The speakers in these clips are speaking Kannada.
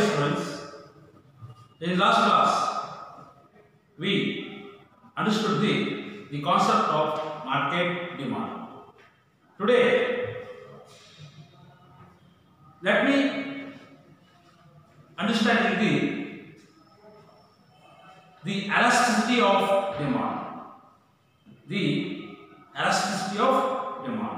students, in last class we understood the, the concept of market demand. Today, let me understand the, the elasticity of demand. The elasticity of demand.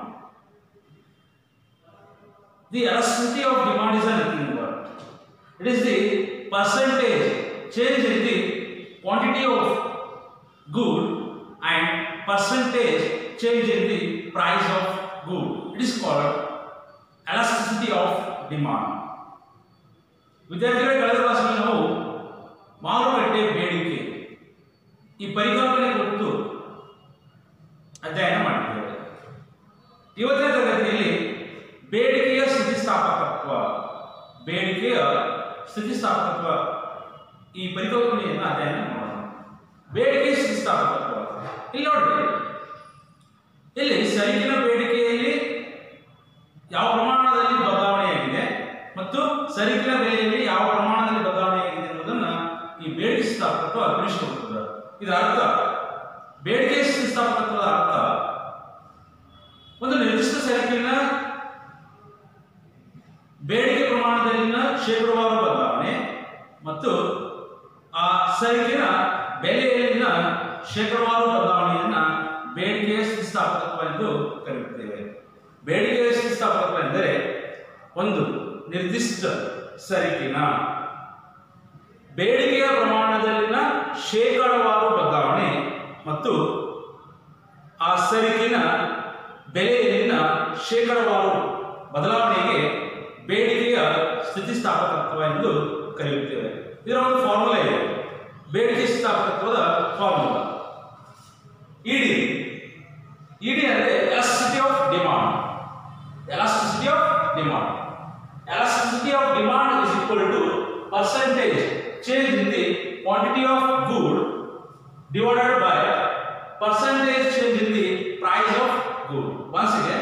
The elasticity of demand is a nothing but it is the percentage change in the quantity of good and percentage change in the price of good. It is called elasticity of demand. ವಿದ್ಯಾರ್ಥಿಗಳೇ ಕಳೆದ ಕ್ಲಾಸ್ನಲ್ಲಿ ನಾವು ಮಾರುಕಟ್ಟೆ ಬೇಡಿಕೆ ಈ ಪರಿಕಲ್ಪನೆ ಕುರಿತು ಅಧ್ಯಯನ ಮಾಡಿದ್ದೇವೆ ಇವತ್ತಿನ ತರಗತಿಯಲ್ಲಿ ಬೇಡಿಕೆಯ ಸ್ಥಿತಿಸ್ಥಾಪಕತ್ವ ಬೇಡಿಕೆಯ ಸ್ಥಿತಿಸ್ಥಾಪಕತ್ವ ಈ ಪರಿಕಲ್ಪನೆಯನ್ನು ಅಧ್ಯಯನ ಮಾಡೋಣ ಬೇಡಿಕೆ ಸ್ಥಿತಿಸ್ಥಾಪಕತ್ವ ಇಲ್ಲಿ ನೋಡಿ ಇಲ್ಲಿ ಸರಕಿನ ಬೇಡಿಕೆಯಲ್ಲಿ ಯಾವ ಪ್ರಮಾಣದಲ್ಲಿ ಬದಲಾವಣೆಯಾಗಿದೆ ಮತ್ತು ಸರಕಿನ ಬೆಲೆಯಲ್ಲಿ ಯಾವ ಪ್ರಮಾಣದಲ್ಲಿ ಬದಲಾವಣೆಯಾಗಿದೆ ಅನ್ನೋದನ್ನ ಈ ಬೇಡಿಕೆ ಸ್ಥಿತಿಸ್ಥಾಪಕತ್ವ ತಿಳಿಸಿಕೊಡುತ್ತದೆ ಇದರ ಅರ್ಥ ಬೇಡಿಕೆ ಸ್ಥಿತಿಸ್ಥಾಪಕತ್ವದ ಅರ್ಥ ಒಂದು ನಿರ್ದಿಷ್ಟ ಸರಕಿನ ಬೇಡಿಕೆ ಪ್ರಮಾಣದಲ್ಲಿನ ಶೇಕಡಾವಾರು ಬದಲಾವಣೆ ಮತ್ತು ಆ ಸರಕಿನ ಬೆಲೆಯಲ್ಲಿನ ಶೇಕಡಾವಾರು ಬದಲಾವಣೆಯನ್ನ ಬೇಡಿಕೆಯ ಸ್ಥಿತಿಸ್ಥಾಪಕತ್ವ ಎಂದು ಕರೆಯುತ್ತೇವೆ ಬೇಡಿಕೆಯ ಸ್ಥಿತಿಸ್ಥಾಪಕತ್ವ ಎಂದರೆ ಒಂದು ನಿರ್ದಿಷ್ಟ ಸರಕಿನ ಬೇಡಿಕೆಯ ಪ್ರಮಾಣದಲ್ಲಿನ ಶೇಕಡಾವಾರು ಬದಲಾವಣೆ ಮತ್ತು ಆ ಸರಕಿನ ಬೆಲೆಯಲ್ಲಿನ ಶೇಕಡಾವಾರು ಬದಲಾವಣೆಗೆ ಬೇಡಿಕೆಯ ಸ್ಥಿತಿಸ್ಥಾಪಕತ್ವ ಎಂದು ಕರೆಯುತ್ತೇವೆ ಇದರ ಒಂದು ಫಾರ್ಮುಲಾ ಇದೆ ಬೇಡಿಕೆ ಸ್ಥಿತಿಸ್ಥಾಪಕತ್ವದ ಫಾರ್ಮುಲಾ ಇಡಿ ಇಡಿ ಅಂದರೆ elasticity of demand elasticity of demand elasticity of demand is equal to percentage change in the quantity of good divided by percentage change in the price of good. Once again,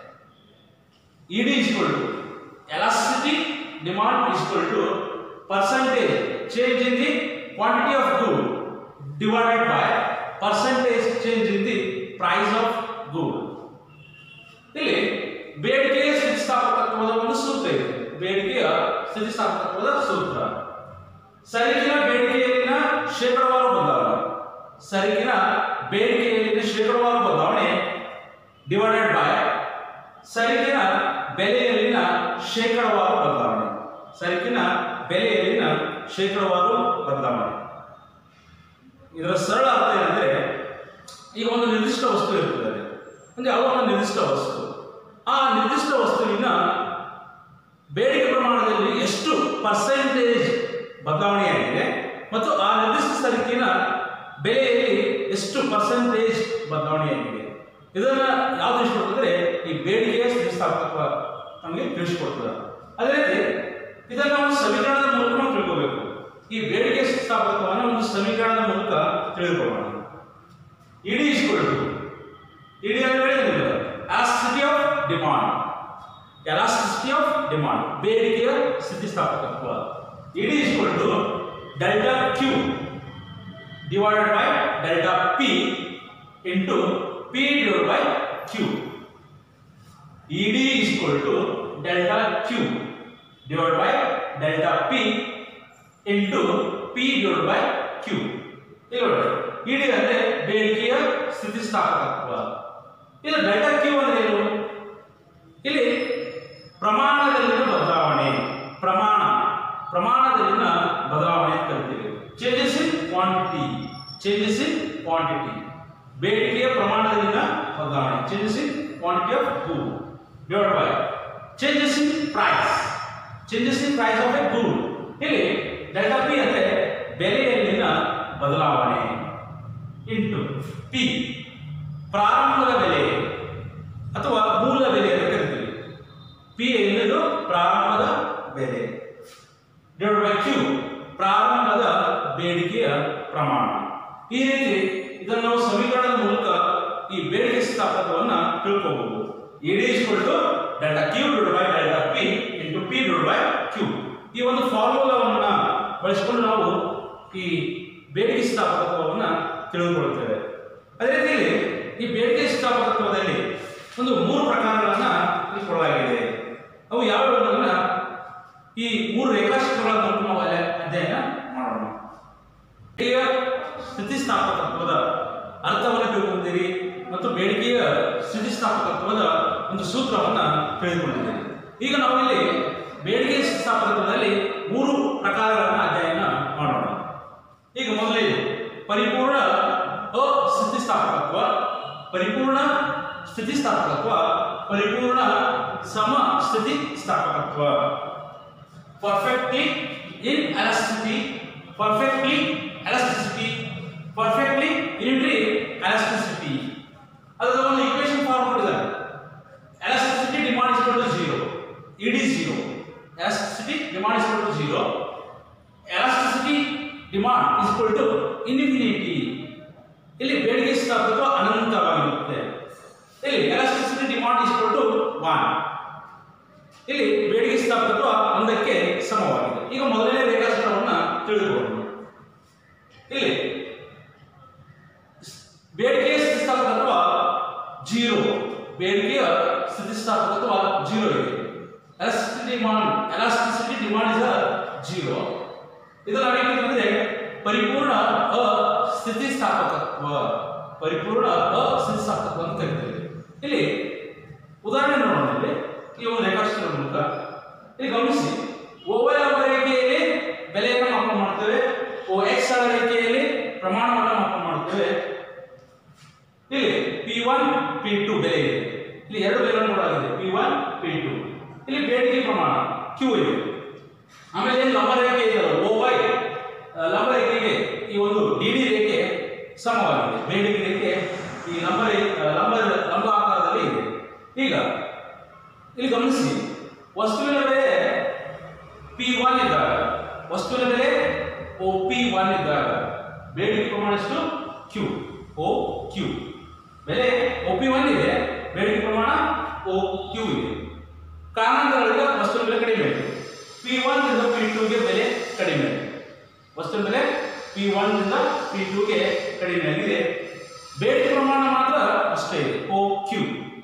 ED is equal to elasticity demand is equal to percentage change in the quantity of good divided by percentage change in the price of good. ಇಲ್ಲಿ ಬೇಡಿಕೆಯ ಸ್ಥಿತಿಸ್ಥಾಪಕತ್ವದ ಒಂದು ಸೂತ್ರ ಇದೆ ಬೇಡಿಕೆಯ ಸ್ಥಿತಿಸ್ಥಾಪಕತ್ವದ ಸೂತ್ರ ಸರಕಿನ ಬೇಡಿಕೆಯಲ್ಲಿನ ಶೇಕಡಾವಾರು ಬದಲಾವಣೆ ಸರಕಿನ ಬೇಡಿಕೆಯಲ್ಲಿನ ಶೇಕಡಾವಾರು ಬದಲಾವಣೆ ಡಿವೈಡೆಡ್ ಬೈ ಸರಕಿನ ಬೆಲೆಯಲ್ಲಿನ ಶೇಕಡಾವಾರು ಬದಲಾವಣೆ ಸರಕಿನ ಬೆಲೆಯಲ್ಲಿನ ಶೇಕಡಾವಾರು ಬದಲಾವಣೆ ಇದರ ಸರಳ ಅರ್ಥ ಏನಂದ್ರೆ ಈಗ ಒಂದು ನಿರ್ದಿಷ್ಟ ವಸ್ತು ಇರ್ತದೆ ಅಂದ್ರೆ ಯಾವ ಒಂದು ನಿರ್ದಿಷ್ಟ ವಸ್ತು ಆ ನಿರ್ದಿಷ್ಟ ವಸ್ತುವಿನ ಬೇಡಿಕೆ ಪ್ರಮಾಣದಲ್ಲಿ ಎಷ್ಟು ಪರ್ಸೆಂಟೇಜ್ ಬದಲಾವಣೆಯಾಗಿದೆ ಮತ್ತು ಆ ನಿರ್ದಿಷ್ಟ ಸರಕಿನ ಬೆಲೆಯಲ್ಲಿ ಎಷ್ಟು ಪರ್ಸೆಂಟೇಜ್ ಬದಲಾವಣೆಯಾಗಿದೆ ಇದನ್ನ ಯಾವ್ದು ತಿಳಿಸ್ಕೊಡ್ತಂದ್ರೆ ಈ ಬೇಡಿಕೆಯ ಸ್ಥಿತಿಸ್ಥಾಪಕತ್ವ ನಮಗೆ ತಿಳಿಸ್ಕೊಡ್ತದೆ ಅದೇ ರೀತಿ ಇದನ್ನ ನಾವು ಸಮೀಕರಣದ ಮೂಲಕ ನಾವು ತಿಳ್ಕೋಬೇಕು ಈ ಬೇಡಿಕೆ ಸ್ಥಿತಿಸ್ಥಾಪಕತ್ವವನ್ನು ಒಂದು ಸಮೀಕರಣದ ಮೂಲಕ ತಿಳಿದುಕೊಳ್ಳೋಣ ಇಡಿ ಇಸ್ಕೊಳ್ತು ಇಡಿ ಅಂದ್ರೆ ಏನಿಲ್ಲ elasticity of demand elasticity of demand ಬೇಡಿಕೆಯ ಸ್ಥಿತಿಸ್ಥಾಪಕತ್ವ E D is equal to delta Q divided by delta P into P divided by Q. ED is equal to delta Q divided by delta P into P divided by Q. ಇಲ್ಲಿ ನೋಡಿ ಇಡಿ ಅಂದ್ರೆ ಬೇಡಿಕೆಯ ಸ್ಥಿತಿಸ್ಥಾಪಕತ್ವ ಇದು ಡೆಲ್ಟಾ ಕ್ಯೂ ಅಂದ್ರೆ ಏನು ಇಲ್ಲಿ ಪ್ರಮಾಣದಲ್ಲಿನ ಬದಲಾವಣೆ ಪ್ರಮಾಣ ಪ್ರಮಾಣದಲ್ಲಿನ ಬದಲಾವಣೆ ಅಂತ ಕರಿತೀವಿ changes in quantity changes in quantity ಬೇಡಿಕೆಯ ಪ್ರಮಾಣದಲ್ಲಿನ ಬದಲಾವಣೆ changes in quantity of good divide by changes in price changes in price of a good ಇಲ್ಲಿ ಡೆಲ್ಟಾ ಪಿ ಅಂದ್ರೆ ಬೆಲೆಯಲ್ಲಿನ ಬದಲಾವಣೆ ಇಂಟು ಪಿ ಪ್ರಾರಂಭದ ಬೆಲೆ ಅಥವಾ ಮೂಲ ಬೆಲೆ ಅಂತ ಕರಿತೀವಿ ಪಿ ಎನ್ನುವುದು ಪ್ರಾರಂಭದ ಬೆಲೆ ಡಿವೈಡ್ ಬೈ ಕ್ಯೂ ಪ್ರಾರಂಭದ ಬೇಡಿಕೆಯ ಪ್ರಮಾಣ ಈ ರೀತಿ ಇದನ್ನು ನಾವು ಸಮೀಕರಣದ ಮೂಲಕ ಈ ಬೇಡಿಕೆ ಸ್ಥಾಪಕವನ್ನ ತಿಳ್ಕೋಬಹುದು E D is equal to delta Q divide by delta P into P divide by Q ಈ ಒಂದು ಫಾರ್ಮುಲಾವನ್ನ ಬಳಸಿಕೊಂಡು ನಾವು ಈ ಬೇಡಿಕೆ ಸ್ಥಾಪಕತ್ವವನ್ನು ತಿಳಿದುಕೊಳ್ಳುತ್ತೇವೆ ಅದೇ ರೀತಿಯಲ್ಲಿ ಈ ಬೇಡಿಕೆ ಸ್ಥಾಪಕತ್ವದಲ್ಲಿ ಒಂದು ಮೂರು ಪ್ರಕಾರಗಳನ್ನ ಇಲ್ಲಿ ಕೊಡಲಾಗಿದೆ ಅವು ಯಾವುವು ಅನ್ನೋದನ್ನ ಈ ಮೂರು ರೇಖಾಚಿತ್ರಗಳ ಮೂಲಕ ನಾವು ಅಲ್ಲಿ ಅಧ್ಯಯನ ಮಾಡೋಣ ಬೇಡಿಕೆಯ ಸ್ಥಿತಿಸ್ಥಾಪಕತ್ವದ ಅರ್ಥವನ್ನು ತಿಳ್ಕೊಂಡಿದ್ದೀರಿ ಮತ್ತು ಬೇಡಿಕೆಯ ಸ್ಥಿತಿಸ್ಥಾಪಕತ್ವದ ಒಂದು ಸೂತ್ರವನ್ನ ತಿಳಿದುಕೊಂಡಿದ್ದೀರಿ ಈಗ ನಾವು ಇಲ್ಲಿ ಬೇಡಿಕೆ ಸ್ಥಿತಿಸ್ಥಾಪಕತ್ವದಲ್ಲಿ ಮೂರು ಪ್ರಕಾರಗಳನ್ನು ಅಧ್ಯಯನ ಮಾಡೋಣ ಈಗ ಮೊದಲನೇದು ಪರಿಪೂರ್ಣ ಅಸ್ಥಿತಿಸ್ಥಾಪಕತ್ವ ಪರಿಪೂರ್ಣ ಸ್ಥಿತಿಸ್ಥಾಪಕತ್ವ ಪರಿಪೂರ್ಣ ಸಮ ಸ್ಥಿತಿಸ್ಥಾಪಕತ್ವ perfectly in elasticity, perfectly elasticity, perfectly unitary elasticity. ಅದರ ಒಂದು equation ಫಾರ್ಮ್ ಮಾಡಿದ್ದಾರೆ elasticity demand is equal to zero, ed is zero, elasticity demand is equal to zero, elasticity demand is equal to infinity. ಇಲ್ಲಿ ಬೇಡಿಕೆ ಸ್ಥಾಪಕತ್ವ ಅನಂತವಾಗಿರುತ್ತೆ ಇಲ್ಲಿ elasticity demand is equal to one. ಇಲ್ಲಿ ಬೇಡಿಕೆ ಸ್ಥಾಪಕತ್ವ ಒಂದಕ್ಕೆ ಸಮವಾಗಿದೆ ಈಗ ಮೊದಲನೇ ರೇಖಾಚಿತ್ರವನ್ನ ತಿಳಿದುಕೊಳ್ಳೋಣ ಇಲ್ಲಿ ಬೇಡಿಕೆಯ ಸ್ಥಿತಿಸ್ಥಾಪಕತ್ವ ಜೀರೋ ಬೇಡಿಕೆಯ ಸ್ಥಿತಿಸ್ಥಾಪಕತ್ವ ಜೀರೋ ಇದೆ elasticity demand elasticity demand is zero ಇದು ನಾವೇನಂತಂದ್ರೆ ಪರಿಪೂರ್ಣ ಅಸ್ಥಿತಿಸ್ಥಾಪಕತ್ವ ಪರಿಪೂರ್ಣ ಅಸ್ಥಿತಿಸ್ಥಾಪಕತ್ವ ಅಂತ ಕರಿತೇವೆ ಇಲ್ಲಿ ಉದಾಹರಣೆ ನೋಡೋಣ ಇಲ್ಲಿ ಈ ಒಂದು ರೇಖಾಚಿತ್ರದ ಮೂಲಕ ಇಲ್ಲಿ ಗಮನಿಸಿ ಓವೈ ರೇಖೆಯಲ್ಲಿ ಬೆಲೆಯನ್ನು ಮಾಪನ ಮಾಡ್ತೇವೆ ಓ ಎಕ್ಸ್ ರೇಖೆಯಲ್ಲಿ ಪ್ರಮಾಣವನ್ನು ಮಾಪನ ಮಾಡ್ತೇವೆ ಇಲ್ಲಿ ಪಿ ಒನ್ ಪಿ ಟು ಬೆಲೆ ಇದೆ ಇಲ್ಲಿ ಎರಡು ಬೆಲೆಗಳನ್ನು ಕೊಡಲಾಗಿದೆ ಪಿ ಒನ್ ಪಿ ಟು ಇಲ್ಲಿ ಬೇಡಿಕೆ ಪ್ರಮಾಣ ಕ್ಯೂ ಇದೆ ಆಮೇಲೆ ಏನು ಲಂಬ ರೇಖೆ ಇದೆಯಲ್ಲ ಓ ವೈ ಲಂಬ ರೇಖೆಗೆ ಈ ಒಂದು ಡಿ ಡಿ ರೇಖೆ ಸಮವಾಗಿದೆ ಬೇಡಿಕೆ ರೇಖೆ ಈ ಲಂಬ ರೇ- ಲಂಬ ಲಂಬ ಆಕಾರದಲ್ಲಿ ಇದೆ ಈಗ ಇಲ್ಲಿ ಗಮನಿಸಿ ವಸ್ತುವಿನ ಬೆಲೆ ಪಿ ಒನ್ ಇದ್ದಾಗ ವಸ್ತುವಿನ ಬೆಲೆ ಓ ಪಿ ಒನ್ ಇದ್ದಾಗ ಬೇಡಿಕೆ ಪ್ರಮಾಣ ಎಷ್ಟು ಕ್ಯೂ ಓ ಕ್ಯೂ ಬೆಲೆ ಓ ಪಿ ಒನ್ ಇದೆ ಬೇಡಿಕೆ ಪ್ರಮಾಣ ಓ ಕ್ಯೂ ಇದೆ ಕಾರಣಾಂತರಗಳಿಂದ ವಸ್ತುವಿನ ಬೆಲೆ ಕಡಿಮೆ ಇದೆ ಪಿ ಒನ್ ಇಂದ ಪಿ ಟೂಗೆ ಬೆಲೆ ಕಡಿಮೆ ಇದೆ ವಸ್ತುವಿನ ಬೆಲೆ ಪಿ ಒನ್ ಇಂದ ಪಿ ಟೂಗೆ ಕಡಿಮೆ ಆಗಿದೆ ಬೇಡಿಕೆ ಪ್ರಮಾಣ ಮಾತ್ರ ಅಷ್ಟೇ ಇದೆ O Q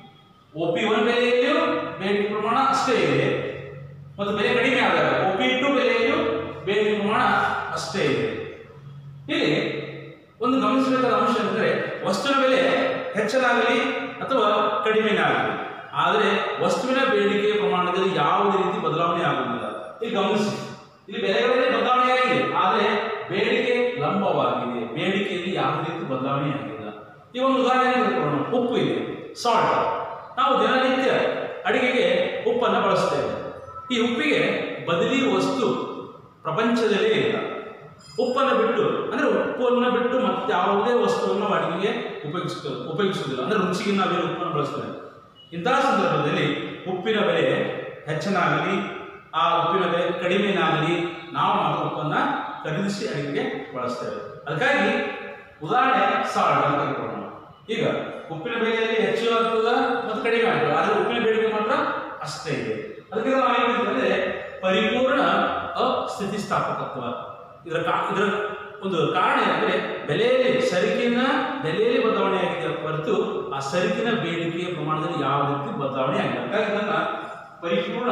O P one ಬೆಲೆಯಲ್ಲಿಯೂ ಬೇಡಿಕೆ ಪ್ರಮಾಣ ಅಷ್ಟೇ ಇದೆ ಮತ್ತು ಬೆಲೆ ಕಡಿಮೆ ಆದಾಗ ಒ ಪಿ ಟು ಬೆಲೆಯಲ್ಲಿಯೂ ಬೇಡಿಕೆ ಪ್ರಮಾಣ ಅಷ್ಟೇ ಇದೆ ಇಲ್ಲಿ ಒಂದು ಗಮನಿಸಬೇಕಾದ ಅಂಶ ಎಂದರೆ ವಸ್ತುವಿನ ಬೆಲೆ ಹೆಚ್ಚಲಾಗಲಿ ಅಥವಾ ಕಡಿಮೆನಾಗಲಿ ಆದರೆ ವಸ್ತುವಿನ ಬೇಡಿಕೆ ಪ್ರಮಾಣದಲ್ಲಿ ಯಾವುದೇ ರೀತಿ ಬದಲಾವಣೆ ಆಗುವುದಿಲ್ಲ ಇಲ್ಲಿ ಗಮನಿಸಿ ಇಲ್ಲಿ ಬೆಲೆಗಳಲ್ಲಿ ಬದಲಾವಣೆ ಆಗಿದೆ ಆದರೆ ಬೇಡಿಕೆ ಲಂಬವಾಗಿದೆ ಬೇಡಿಕೆಯಲ್ಲಿ ಯಾವುದೇ ರೀತಿ ಬದಲಾವಣೆ ಆಗಿಲ್ಲ ಈ ಒಂದು ಉದಾಹರಣೆ ತೆಗೆದುಕೊಳ್ಳೋಣ ಉಪ್ಪು ಇದೆ ಸಾಲ್ಟ್ ನಾವು ದಿನನಿತ್ಯ ಅಡಿಗೆಗೆ ಉಪ್ಪನ್ನು ಬಳಸ್ತೇವೆ ಈ ಉಪ್ಪಿಗೆ ಬದಲಿ ವಸ್ತು ಪ್ರಪಂಚದಲ್ಲೇ ಇಲ್ಲ ಉಪ್ಪನ್ನು ಬಿಟ್ಟು ಅಂದರೆ ಉಪ್ಪನ್ನು ಬಿಟ್ಟು ಮತ್ತೆ ಯಾವುದೇ ವಸ್ತುವನ್ನು ನಾವು ಅಡಿಗೆಗೆ ಉಪಯೋಗಿಸ್ತ ಉಪಯೋಗಿಸುವುದಿಲ್ಲ ಅಂದರೆ ರುಚಿಗೆ ನಾವೇನು ಉಪ್ಪನ್ನು ಬಳಸ್ತೇವೆ ಇಂತಹ ಸಂದರ್ಭದಲ್ಲಿ ಉಪ್ಪಿನ ಬೆಲೆ ಹೆಚ್ಚನಾಗಲಿ ಆ ಉಪ್ಪಿನ ಬೆಲೆ ಕಡಿಮೆನಾಗಲಿ ನಾವು ಮಾತ್ರ ಉಪ್ಪನ್ನು ಖರೀದಿಸಿ ಅಡಿಗೆಗೆ ಬಳಸ್ತೇವೆ ಅದಕ್ಕಾಗಿ ಉದಾಹರಣೆ ಸಾಲ್ಟ್ ಅಂತ ತೆಗೆದುಕೊಳ್ಳೋಣ ಈಗ ಉಪ್ಪಿನ ಬೆಲೆಯಲ್ಲಿ ಹೆಚ್ಚು ಆಗ್ತದ ಮತ್ತು ಕಡಿಮೆ ಆಗ್ತದೆ ಆದರೆ ಉಪ್ಪಿನ ಬೇಡಿಕೆ ಮಾತ್ರ ಅಷ್ಟೇ ಇದೆ ಅದಕ್ಕೆ ನಾವು ಏನು ಹೇಳ್ತೀವಿ ಅಂದ್ರೆ ಪರಿಪೂರ್ಣ ಅಸ್ಥಿತಿಸ್ಥಾಪಕತ್ವ ಇದರ ಕಾ ಇದರ ಒಂದು ಕಾರಣ ಏನಂದ್ರೆ ಬೆಲೆಯಲ್ಲಿ ಸರಕಿನ ಬೆಲೆಯಲ್ಲಿ ಬದಲಾವಣೆ ಆಗಿದೆ ಹೊರತು ಆ ಸರಕಿನ ಬೇಡಿಕೆಯ ಪ್ರಮಾಣದಲ್ಲಿ ಯಾವ ರೀತಿ ಬದಲಾವಣೆ ಆಗಿಲ್ಲ ಹಾಗಾಗಿ ಇದನ್ನ ಪರಿಪೂರ್ಣ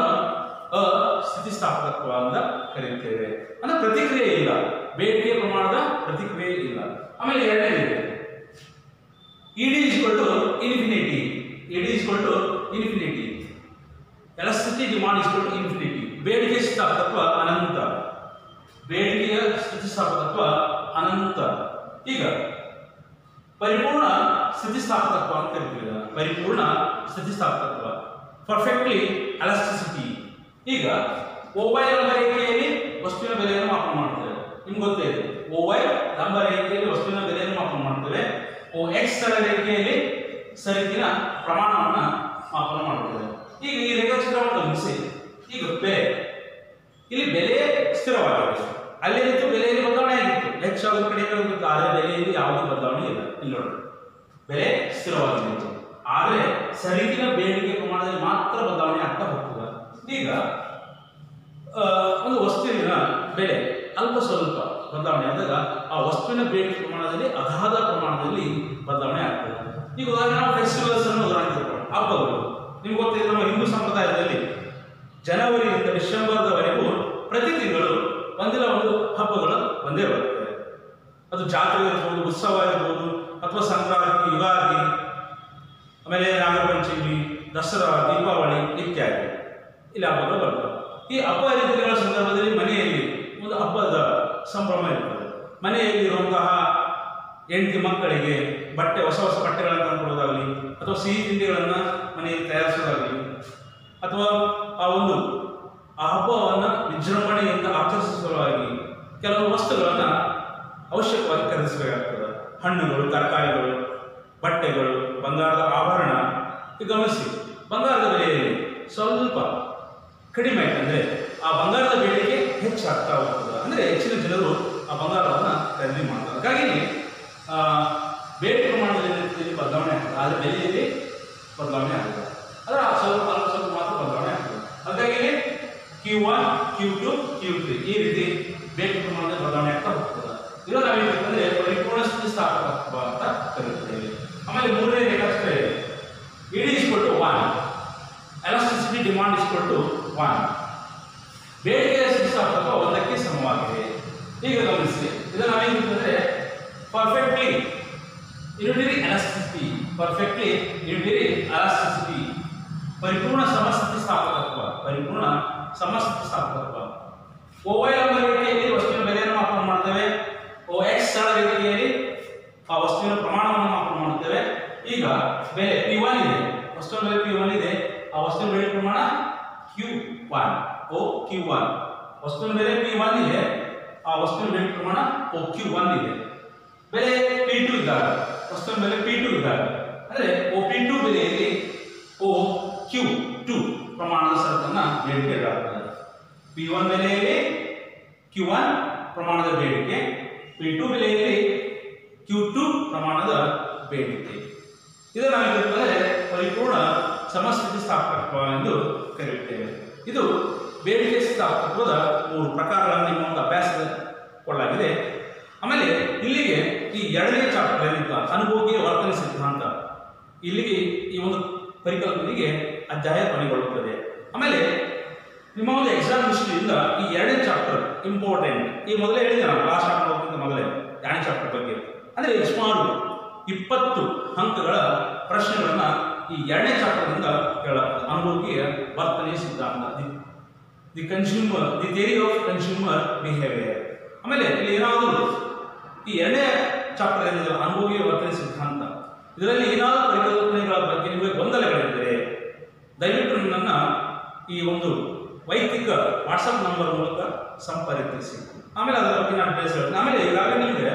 ಅಸ್ಥಿತಿಸ್ಥಾಪಕತ್ವ ಅಂತ ಕರೆಯುತ್ತೇವೆ ಅಂದ್ರೆ ಪ್ರತಿಕ್ರಿಯೆ ಇಲ್ಲ ಬೇಡಿಕೆ ಪ್ರಮಾಣದ ಪ್ರತಿಕ್ರಿಯೆ ಇಲ್ಲ ಆಮೇಲೆ ಎರಡನೇದಿದೆ E D is equal to infinity ಇಡಿ is equal to infinity elasticity demand is equal to infinity ಬೇಡಿಕೆ ಸ್ಥಾಪಕತ್ವ ಅನಂತ ಬೇಡಿಕೆಯ ಸ್ಥಿತಿಸ್ಥಾಪಕತ್ವ ಅನಂತ ಈಗ ಪರಿಪೂರ್ಣ ಸ್ಥಿತಿಸ್ಥಾಪಕತ್ವ ಅಂತ ಕರಿತೀವಿ ಇದನ್ನ. ಪರಿಪೂರ್ಣ ಸ್ಥಿತಿಸ್ಥಾಪಕತ್ವ ಪರ್ಫೆಕ್ಟ್ಲಿ ಎಲಾಸ್ಟಿಸಿಟಿ ಈಗ ಓವೈ ಲಂಬ ರೇಖೆಯಲ್ಲಿ ವಸ್ತುವಿನ ಬೆಲೆಯನ್ನು ಮಾಪನ ಮಾಡ್ತೇವೆ ನಿಮ್ಗೆ ಗೊತ್ತೇ ಇದೆ ಓವೈ ಲಂಬ ರೇಖೆಯಲ್ಲಿ ವಸ್ತುವಿನ ಬೆಲೆಯನ್ನು ಮಾಪನ ಮಾಡ್ತೇವೆ ಓ ಎಕ್ಸ್ ಸರಳ ರೇಖೆಯಲ್ಲಿ ಸರಕಿನ ಪ್ರಮಾಣವನ್ನು ಮಾಪನ ಮಾಡ್ತೇವೆ ಈಗ ಈ ರೇಖಾಚಿತ್ರವನ್ನು ಗಮನಿಸಿ ಈಗ ಬೆಲೆ ಇಲ್ಲಿ ಬೆಲೆ ಸ್ಥಿರವಾಗಿದೆ ಅಲ್ಲೇನಿತ್ತು ಬೆಲೆಯಲ್ಲಿ ಬದಲಾವಣೆ ಆಗಿತ್ತು ಹೆಚ್ಚಾಗೋದು ಕಡಿಮೆ ಆಗಿತ್ತು ಆದರೆ ಬೆಲೆಯಲ್ಲಿ ಯಾವುದೇ ಬದಲಾವಣೆ ಇಲ್ಲ ಇಲ್ಲಿ ನೋಡಿ ಬೆಲೆ ಸ್ಥಿರವಾಗಿದೆ ಆದರೆ ಸರಕಿನ ಬೇಡಿಕೆ ಪ್ರಮಾಣದಲ್ಲಿ ಮಾತ್ರ ಬದಲಾವಣೆ ಆಗ್ತಾ ಹೋಗ್ತದೆ ಈಗ ಆ, ಒಂದು ವಸ್ತುವಿನ ಬೆಲೆ ಅಲ್ಪ ಸ್ವಲ್ಪ ಬದಲಾವಣೆ ಆದಾಗ ಆ ವಸ್ತುವಿನ ಬೇಡಿಕೆ ಪ್ರಮಾಣದಲ್ಲಿ ಅಗಾಧ ಪ್ರಮಾಣದಲ್ಲಿ ಬದಲಾವಣೆ ಆಗ್ತದೆ ಈಗ ಉದಾಹರಣೆ ನಾವು ಫೆಸ್ಟಿವಲ್ಸ್ ಅನ್ನು ಉದಾಹರಣೆ ತಗೊಳ್ಳೋಣ ಹಬ್ಬಗಳು ನಿಮ್ಗೆ ಗೊತ್ತಿದೆ ನಮ್ಮ ಹಿಂದೂ ಸಂಪ್ರದಾಯದಲ್ಲಿ ಜನವರಿಯಿಂದ ಡಿಸೆಂಬರ್ದವರೆಗೂ ಪ್ರತಿ ತಿಂಗಳು ಒಂದಿಲ್ಲ ಒಂದು ಹಬ್ಬಗಳು ಒಂದೇ ಬರ್ತವೆ ಅದು ಜಾತ್ರೆ ಇರ್ಬೋದು ಉತ್ಸವ ಇರ್ಬೋದು ಅಥವಾ ಸಂಕ್ರಾಂತಿ ಯುಗಾದಿ ಆಮೇಲೆ ನಾಗಪಂಚಮಿ ದಸರಾ ದೀಪಾವಳಿ ಇತ್ಯಾದಿ ಇಲ್ಲಿ ಹಬ್ಬಗಳು ಬರ್ತವೆ ಈ ಹಬ್ಬ ಹರಿದಿನಗಳ ಸಂದರ್ಭದಲ್ಲಿ ಮನೆಯಲ್ಲಿ ಒಂದು ಹಬ್ಬದ ಸಂಭ್ರಮ ಇರ್ತದೆ ಮನೆಯಲ್ಲಿ ಇರುವಂತಹ ಹೆಂಡತಿ ಮಕ್ಕಳಿಗೆ ಬಟ್ಟೆ ಹೊಸ ಹೊಸ ಬಟ್ಟೆಗಳನ್ನು ತಂದುಕೊಡೋದಾಗಲಿ ಅಥವಾ ಸಿಹಿ ತಿಂಡಿಗಳನ್ನು ಮನೆಯಲ್ಲಿ ತಯಾರಿಸೋದಾಗಲಿ ಅಥವಾ ಆ ಒಂದು ಆ ಹಬ್ಬವನ್ನು ವಿಜೃಂಭಣೆಯಿಂದ ಆಚರಿಸುವ ಸಲುವಾಗಿ ಕೆಲವು ವಸ್ತುಗಳನ್ನು ಅವಶ್ಯಕವಾಗಿ ಖರೀದಿಸಬೇಕಾಗ್ತದೆ ಹಣ್ಣುಗಳು ತರಕಾರಿಗಳು ಬಟ್ಟೆಗಳು ಬಂಗಾರದ ಆಭರಣ ಈಗ ಗಮನಿಸಿ ಬಂಗಾರದ ಬೆಲೆಯಲ್ಲಿ ಸ್ವಲ್ಪ ಕಡಿಮೆ ಆಯ್ತು ಅಂದರೆ ಆ ಬಂಗಾರದ ಬೇಡಿಕೆ ಹೆಚ್ಚಾಗ್ತಾ ಹೋಗ್ತದೆ ಅಂದರೆ ಹೆಚ್ಚಿನ ಜನರು ಆ ಬಂಗಾರವನ್ನು ಖರೀದಿ ಮಾಡ್ತಾರೆ ಹಾಗಾಗಿ ಆ, ಬೇಡಿಕೆ ಪ್ರಮಾಣದಲ್ಲಿ ಏನಿರ್ತದೆ ಬದಲಾವಣೆ ಆಗ್ತದೆ ಆದರೆ ಬೆಲೆಯಲ್ಲಿ ಬದಲಾವಣೆ ಆಗುತ್ತೆ ಅದರ ಸ್ವಲ್ಪ ಅಲ್ಪ ಸ್ವಲ್ಪ ಮಾತ್ರ ಬದಲಾವಣೆ ಆಗ್ತದೆ ಹಾಗಾಗಿ Q one Q two Q three ಈ ರೀತಿ ಬೇಡಿಕೆ ಪ್ರಮಾಣದಲ್ಲಿ ಬದಲಾವಣೆ ಆಗ್ತಾ ಹೋಗ್ತದೆ ಇದು ನಾವೇನಂತಂದ್ರೆ ಪರಿಪೂರ್ಣ ಸ್ಥಿತಿಸ್ಥಾಪಕತ್ವ ಅಂತ ಕರೀತೇವೆ ಆಮೇಲೆ ಮೂರನೇ ರೇಖಾಚಿತ್ರ ಇದೆ E D is equal to one elasticity demand is equal to one ಬೇಡಿಕೆಯ ಸ್ಥಿತಿಸ್ಥಾಪಕತ್ವ ಒಂದಕ್ಕೆ ಸಮವಾಗಿದೆ ಈಗ ಗಮನಿಸಿ ಇದನ್ನು ನಾವೇನಂತಂದ್ರೆ perfectly unitary elasticity perfectly unitary elasticity ಪರಿಪೂರ್ಣ ಸಮಸ್ಥಿತಿ ಸ್ಥಾಪಕತ್ವ ಪರಿಪೂರ್ಣ ಸಮಸ್ಥಿತಿ ಸ್ಥಾಪಕತ್ವ ಓ ವೈ ಎಂಬ ರೀತಿಯಲ್ಲಿ ವಸ್ತುವಿನ ಬೆಲೆಯನ್ನು ಮಾಪನ ಮಾಡ್ತೇವೆ ಓ ಎಕ್ಸ್ ಸರಳ ರೀತಿಯಲ್ಲಿ ಆ ವಸ್ತುವಿನ ಪ್ರಮಾಣವನ್ನು ಮಾಪನ ಮಾಡುತ್ತೇವೆ ಈಗ ಬೆಲೆ ಪಿ ಒನ್ ಇದೆ ವಸ್ತುವಿನ ಬೆಲೆ ಪಿ ಒನ್ ಇದೆ ಆ ವಸ್ತುವಿನ ಬೆಲೆ ಪ್ರಮಾಣ Q one O Q one ವಸ್ತುವಿನ ಬೆಲೆ ಪಿ ಒನ್ ಇದೆ ಆ ವಸ್ತುವಿನ ಬೆಲೆ ಪ್ರಮಾಣ ಓ ಕ್ಯೂ ಒನ್ ಇದೆ ಬೆಲೆ ಪಿ ಟು ಇದ್ದಾಗ ವಸ್ತುವಿನ ಬೆಲೆ ಪಿ ಟು ಇದ್ದಾಗ ಅಂದರೆ ಓ ಪಿ ಟು ಬೆಲೆಯಲ್ಲಿ ಓ ಕ್ಯೂ ಟು ಪ್ರಮಾಣದ ಸರಕನ್ನು ಬೇಡಿಕೆ ಇಡಲಾಗ್ತದೆ ಪಿ ಒನ್ ಬೆಲೆಯಲ್ಲಿ ಕ್ಯೂ ಒನ್ ಪ್ರಮಾಣದ ಬೇಡಿಕೆ ಪಿ ಟು ಬೆಲೆಯಲ್ಲಿ ಕ್ಯೂ ಟು ಪ್ರಮಾಣದ ಬೇಡಿಕೆ ಇದನ್ನು ನಾವೇನಿರ್ತದೆ ಪರಿಪೂರ್ಣ ಸಮಸ್ಥಿತಿ ಸ್ಥಾಪಕತ್ವ ಎಂದು ಕರೆಯುತ್ತೇವೆ ಇದು ಬೇಡಿಕೆ ಸ್ಥಾಪಕತ್ವದ ಮೂರು ಪ್ರಕಾರಗಳನ್ನು ನಿಮ್ಮ ಒಂದು ಅಭ್ಯಾಸದ ಕೊಳ್ಳಾಗಿದೆ ಆಮೇಲೆ ಇಲ್ಲಿಗೆ ಈ ಎರಡನೇ ಚಾಪ್ಟರ್ ಏನಿತ್ತು ಅನುಭೋಗಿಯ ವರ್ತನೆ ಸಿದ್ಧಾಂತ ಇಲ್ಲಿಗೆ ಈ ಒಂದು ಪರಿಕಲ್ಪನೆಗೆ ಅಧ್ಯಾಯ ಕೊನೆಗೊಳ್ಳುತ್ತದೆ ಆಮೇಲೆ ನಿಮ್ಮ ಒಂದು ಎಕ್ಸಾಮ್ ದೃಷ್ಟಿಯಿಂದ ಈ ಎರಡನೇ ಚಾಪ್ಟರ್ ಇಂಪಾರ್ಟೆಂಟ್ ಈ ಮೊದಲೇ ಹೇಳಿದೆ ನಾನು ಲಾಸ್ಟ್ ಚಾಪ್ಟರ್ ಮೊದಲೇ ಎರಡನೇ ಚಾಪ್ಟರ್ ಬಗ್ಗೆ ಅಂದರೆ ಸುಮಾರು ಇಪ್ಪತ್ತು ಅಂಕಗಳ ಪ್ರಶ್ನೆಗಳನ್ನ ಈ ಎರಡನೇ ಚಾಪ್ಟರ್ನಿಂದ ಕೇಳಲಾಗ್ತದೆ ಅನುಭೋಗಿಯ ವರ್ತನೆ ಸಿದ್ಧಾಂತ the the consumer the theory of consumer behaviour ಆಮೇಲೆ ಇಲ್ಲಿ ಏನಾದರೂ ಈ ಎರಡನೇ ಚಾಪ್ಟರ್ ಏನಿದೆ ಅನುಭವಿಯ ವರ್ತನೆ ಸಿದ್ಧಾಂತ ಇದರಲ್ಲಿ ಏನಾದರೂ ಪರಿಕಲ್ಪನೆಗಳ ಬಗ್ಗೆ ನಿಮಗೆ ಗೊಂದಲಗಳಿದ್ದರೆ ದಯವಿಟ್ಟು ನನ್ನನ್ನು ಈ ಒಂದು ವೈಯಕ್ತಿಕ ವಾಟ್ಸಪ್ ನಂಬರ್ ಮೂಲಕ ಸಂಪರ್ಕಿಸಿ ಆಮೇಲೆ ಅದರ ಬಗ್ಗೆ ನಾನು ತಿಳಿಸ್ತೀನಿ ಆಮೇಲೆ ಈಗಾಗಲೇ ನಿಮಗೆ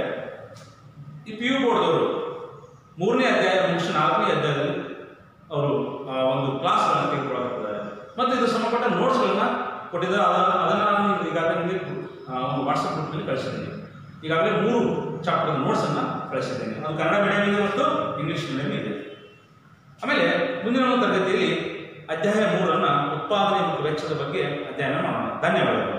ಈ ಪಿ ಯು ಬೋರ್ಡ್ದವರು ಮೂರನೇ ಅಧ್ಯಾಯ ಮುಗಿಸಿ ನಾಲ್ಕನೇ ಅಧ್ಯಾಯದಲ್ಲಿ ಅವರು ಆ, ಒಂದು ಕ್ಲಾಸ್ಗಳನ್ನು ತೆಗೆದುಕೊಳ್ಳುತ್ತಿದ್ದಾರೆ ಮತ್ತು ಇದು ಸಂಬಂಧಪಟ್ಟ ನೋಟ್ಸ್ಗಳನ್ನ ಕೊಟ್ಟಿದ್ದಾರೆ ಅದನ್ನು ಅದನ್ನು ನಾನು ಈಗಾಗಲೇ ನಿಮಗೆ ಆ, ಒಂದು ವಾಟ್ಸಪ್ ಗ್ರೂಪ್ನಲ್ಲಿ ಕಳಿಸಿದ್ದೀನಿ ಈಗಾಗಲೇ ಮೂರು ಚಾಪ್ಟರ್ ನೋಟ್ಸನ್ನು ಕಳಿಸಿದ್ದೇನೆ ಅದು ಕನ್ನಡ ಮೀಡಿಯಂ ಇದೆ ಮತ್ತು ಇಂಗ್ಲೀಷ್ ಮೀಡಿಯಂ ಇದೆ ಆಮೇಲೆ ಮುಂದಿನ ಒಂದು ತರಗತಿಯಲ್ಲಿ ಅಧ್ಯಾಯ ಮೂರನ್ನು ಉತ್ಪಾದನೆ ಮತ್ತು ವೆಚ್ಚದ ಬಗ್ಗೆ ಅಧ್ಯಯನ ಮಾಡೋಣ ಧನ್ಯವಾದಗಳು